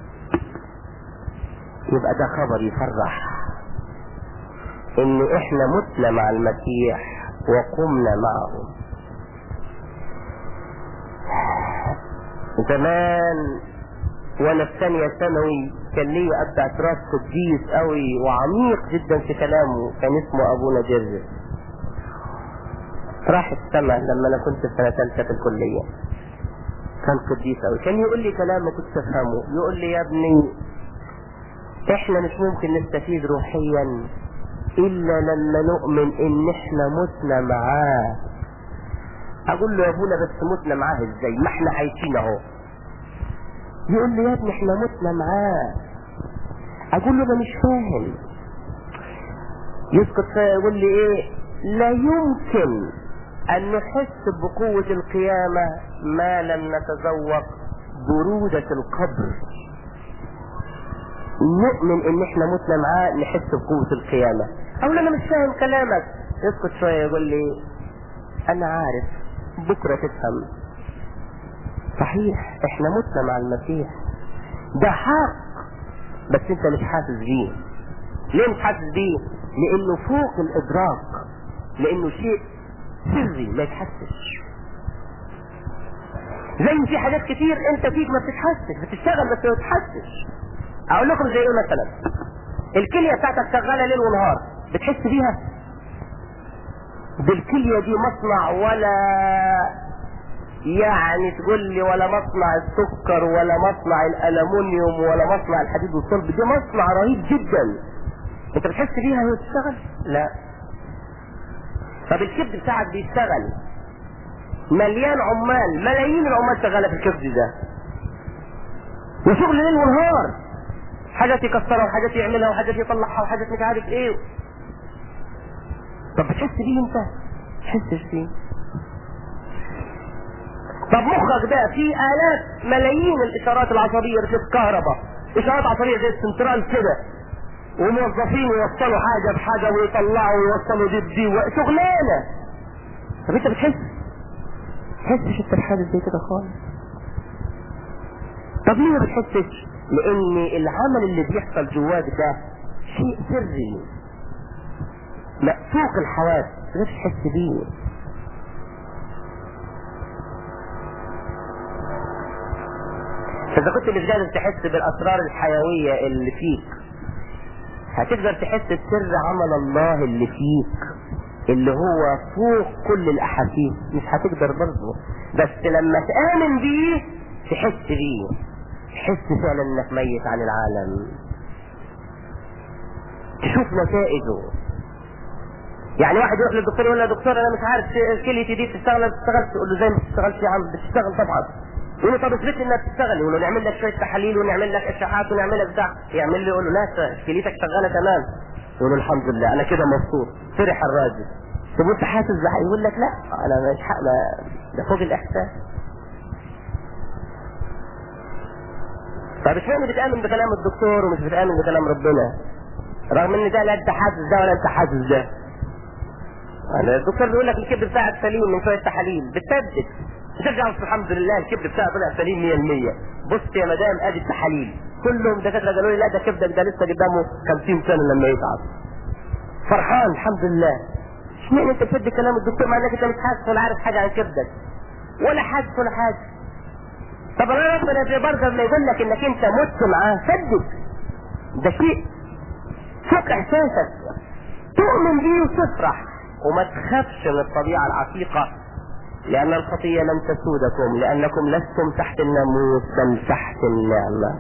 يبقى ده خبر يفرح ان احنا متنا مع المسيح وقمنا معه زمان وانا في ثانية ثانوي كان لي ابدا اعتراف قديس قوي وعميق جدا في كلامه كان اسمه ابونا جرجس راح السما لما انا كنت في سنة ثالثة في الكلية كان قديس قوي كان يقول لي كلام ما كنتش افهمه يقول لي يا ابني احنا مش ممكن نستفيد روحيا الا لما نؤمن ان احنا متنا معاه اقول له يا ابونا بس متنا معاه ازاي ما احنا عايشين اهو يقول لي يا ابني احنا متنا معاه اقول له انا مش فاهم يسكت يقول لي ايه لا يمكن ان نحس بقوة القيامة ما لم نتذوق برودة القبر نؤمن ان احنا متنا معاه نحس بقوة القيامة اقول انا مش فاهم كلامك يسكت شوية يقول لي انا عارف بكرة تفهم صحيح احنا متنا مع المسيح ده حق بس انت مش حاسس بيه ليه مش حاسس بيه لانه فوق الادراك لانه شيء سري ما يتحسش زي في حاجات كتير انت فيك ما بتتحسش بتشتغل بس ما بتتحسش اقول لكم زي ايه مثلا الكلية بتاعتك شغالة ليل ونهار بتحس بيها بالكلية دي مصنع ولا يعني تقول لي ولا مصنع السكر ولا مصنع الالومنيوم ولا مصنع الحديد والصلب دي مصنع رهيب جدا انت بتحس بيها وهي بتشتغل لا طب الكبد بتاعك بيشتغل مليان عمال ملايين العمال شغاله في الكبد ده وشغل ليل ونهار حاجات يكسرها وحاجات يعملها وحاجات يطلعها وحاجات مش عارف ايه طب بتحس بيه انت تحسش فيه طب مخك ده فيه آلاف ملايين الإشارات العصبية اللي في الكهرباء إشارات عصبية زي السنترال كده وموظفين يوصلوا حاجة بحاجة ويطلعوا ويوصلوا دي بدي شغلانة طب انت بتحس تحسش انت بحاجة زي كده خالص طب ليه ما بتحسش لان العمل اللي بيحصل جواك ده شيء سري لا فوق الحواس غير تحس بيه فاذا كنت مش قادر تحس بالاسرار الحيوية اللي فيك هتقدر تحس بسر عمل الله اللي فيك اللي هو فوق كل الاحاسيس مش هتقدر برضه بس لما تآمن بيه تحس بيه تحس فعلا انك ميت عن العالم تشوف نتائجه يعني واحد يروح للدكتور يقول له يا دكتور انا مش عارف كليتي دي بتشتغل ولا بتشتغلش يقول له زي ما بتشتغلش يا عم بتشتغل طبعا يقول له طب اثبت لي انها بتشتغل يقول له نعمل لك شويه تحاليل ونعمل لك اشعاعات ونعمل لك بتاع يعمل له يقول له لا كليتك شغاله تمام يقول له الحمد لله انا كده مبسوط فرح الراجل طب وانت حاسس بحاجه يقول لك لا انا مش انا ده فوق الاحساس طب اشمعنى بتآمن بكلام الدكتور ومش بتآمن بكلام ربنا رغم ان ده لا انت حاسس ده ولا انت حاسس ده يعني الدكتور بيقول لك الكبد بتاعك سليم من شويه تحاليل بتصدق ترجع الحمد لله الكبد بتاعك طلع سليم 100% بص يا مدام ادي التحاليل كلهم دكاتره قالوا لي لا ده كبدك ده لسه قدامه 50 سنه لما يتعب فرحان الحمد لله اشمعنى انت بتصدق كلام الدكتور مع انك انت مش حاسس ولا عارف حاجه عن كبدك ولا حاسس ولا حاجه طب انا ربنا في برضه لما يقول لك انك انت مت معاه صدق ده شيء فوق احساسك تؤمن بيه وتفرح وما تخافش من الطبيعه العتيقه لان الخطيه لن تسودكم لانكم لستم تحت الناموس بل تحت النعمه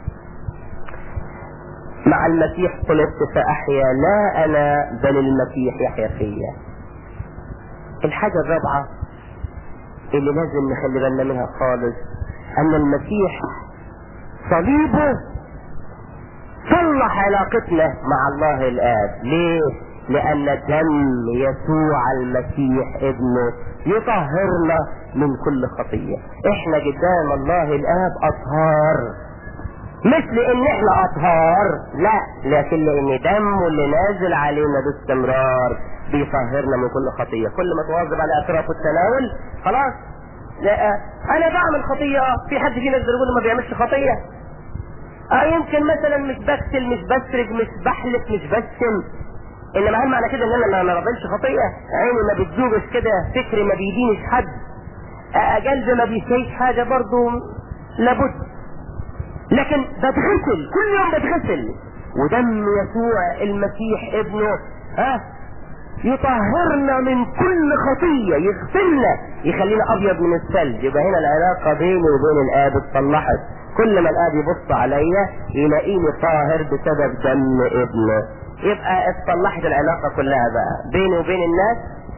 مع المسيح قلت فاحيا لا انا بل المسيح يحيا فيا الحاجه الرابعه اللي لازم نخلي بالنا منها خالص ان المسيح صليبه صلح علاقتنا مع الله الاب ليه لان دم يسوع المسيح ابنه يطهرنا من كل خطيه احنا قدام الله الاب اطهار مش لان احنا اطهار لا لكن لان دمه اللي نازل علينا باستمرار بيطهرنا من كل خطيه كل ما تواظب على اطراف التناول خلاص لا انا بعمل خطيه في حد فينا يقدر يقول ما بيعملش خطيه اه يمكن مثلا مش بغسل مش بسرق مش بحلف مش بشتم انما هل معنى كده ان انا ما بعملش خطيه عيني ما بتذوبش كده فكري ما بيدينش حد آه قلبي ما بيسيش حاجه برضو لابد لكن بتغسل كل يوم بتغسل ودم يسوع المسيح ابنه ها يطهرنا من كل خطية يغسلنا يخلينا ابيض من الثلج يبقى هنا العلاقة بيني وبين الاب اتصلحت كل ما الاب يبص عليا يلاقيني طاهر بسبب دم ابنه يبقى اتصلحت العلاقة كلها بقى بيني وبين الناس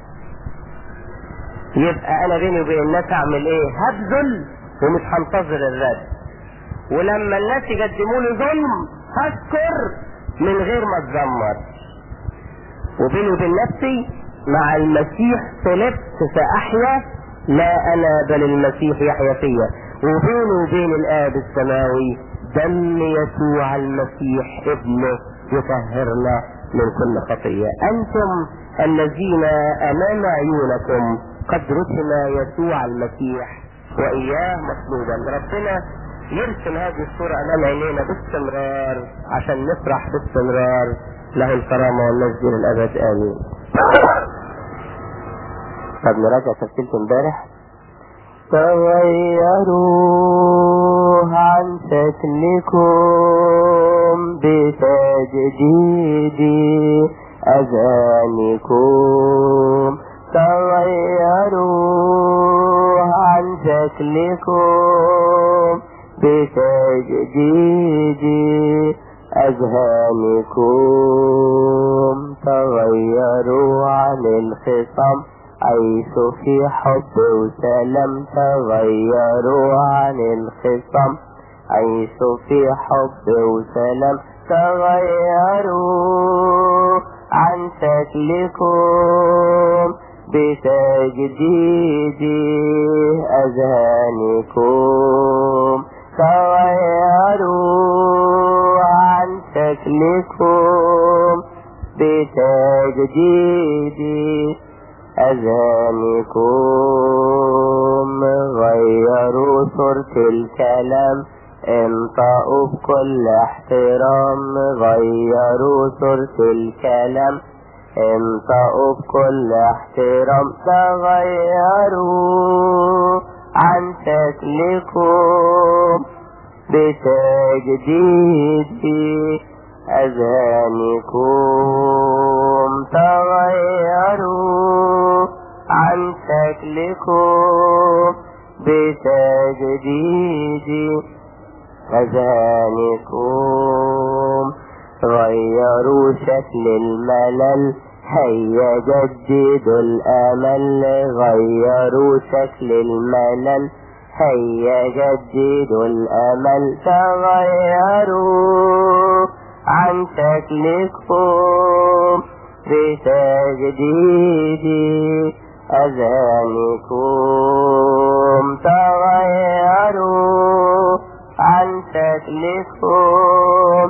يبقى انا بيني وبين الناس اعمل ايه هبذل ومش هنتظر الرد ولما الناس يقدموا لي ظلم هشكر من غير ما اتذمر وبيني وبين نفسي مع المسيح صلبت فأحيا لا أنا بل المسيح يحيا فيا وبيني وبين الآب السماوي دم يسوع المسيح ابنه يطهرنا من كل خطية أنتم الذين أمام عيونكم قد رسم يسوع المسيح وإياه مطلوبا ربنا يرسم هذه الصورة أمام عينينا باستمرار عشان نفرح باستمرار له الكرامة والمجد للأبد آمين طب نراجع تفسيرة امبارح تغيروا عن شكلكم بتجديد أذانكم تغيروا عن شكلكم بتجديد أذهانكم تغيروا عن الخصام حيث في حب وسلام تغيروا عن الخصام حيث في حب وسلام تغيروا عن شكلكم بتجديد أذهانكم تغيروا عن شكلكم بتجديد أذانكم غيروا صورة الكلام انطقوا بكل احترام غيروا صورة الكلام انطقوا بكل احترام تغيروا عن شكلكم بتجديد أذهانكم تغيروا عن شكلكم بتجديد أذهانكم غيروا شكل الملل هيا جددوا الأمل غيروا شكل الملل هيا جددوا الأمل تغيروا عن شكلكم بتجديد أذانكم تغيروا عن شكلكم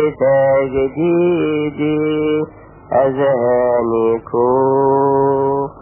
بتجديد أذانكم